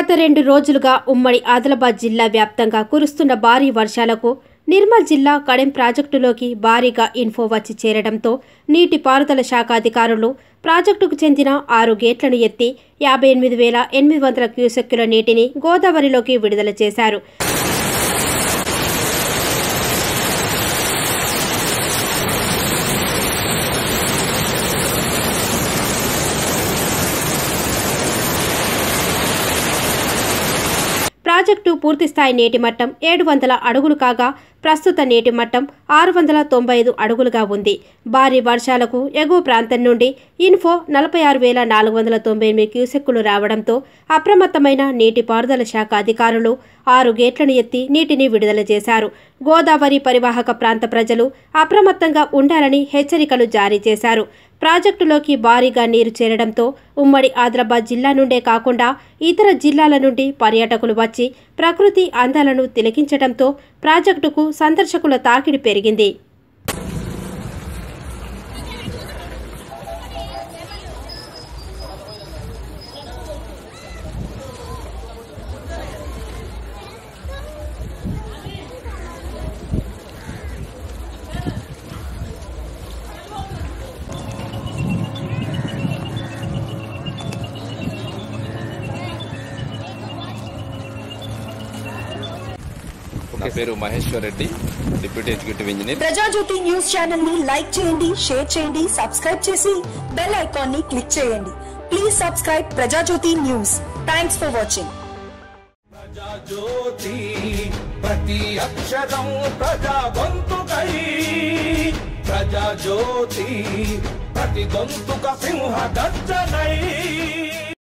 గత రెండు రోజులుగా ఉమ్మడి ఆదిలాబాద్ జిల్లా వ్యాప్తంగా కురుస్తున్న భారీ వర్షాలకు నిర్మల్ జిల్లా కడెం ప్రాజెక్టులోకి భారీగా ఇన్ఫో వచ్చి చేరడంతో నీటిపారుదల శాఖ అధికారులు ప్రాజెక్టుకు చెందిన ఆరు గేట్లను ఎత్తి యాభై ఎనిమిది వేల ఎనిమిది వందల క్యూసెక్కుల నీటిని గోదావరిలోకి విడుదల చేశారు ప్రాజెక్టు పూర్తిస్థాయి నీటి మట్టం ఏడు వందల అడుగులు కాగా ప్రస్తుత నీటి మట్టం ఆరు వందల తొంభై ఐదు అడుగులుగా ఉంది భారీ వర్షాలకు ఎగువ ప్రాంతం నుండి ఇన్ఫో నలభై ఆరు వేల నాలుగు వందల తొంభై ఎనిమిది క్యూసెక్కులు రావడంతో అప్రమత్తమైన నీటిపారుదల శాఖ అధికారులు ఆరు గేట్లను ఎత్తి నీటిని విడుదల చేశారు గోదావరి పరివాహక ప్రాంత ప్రజలు అప్రమత్తంగా ఉండాలని హెచ్చరికలు జారీ చేశారు ప్రాజెక్టులోకి భారీగా నీరు చేరడంతో ఉమ్మడి ఆదిలాబాద్ జిల్లా నుండే కాకుండా ఇతర జిల్లాల నుండి పర్యాటకులు వచ్చి ప్రకృతి అందాలను తిలకించడంతో ప్రాజెక్టుకు సందర్శకుల తాకిడి పెరిగింది నా పేరు Maheshwar Reddy deputy executive engineer Prajajyothi news channel ని లైక్ చేయండి షేర్ చేయండి సబ్స్క్రైబ్ చేసి బెల్ ఐకాన్ ని క్లిక్ చేయండి please subscribe Prajajyothi news thanks for watching Prajajyothi ప్రతి అక్షరం ప్రజా గొంతుకై ప్రజాజ్యోతి ప్రతి గొంతుక సింహ గర్జనై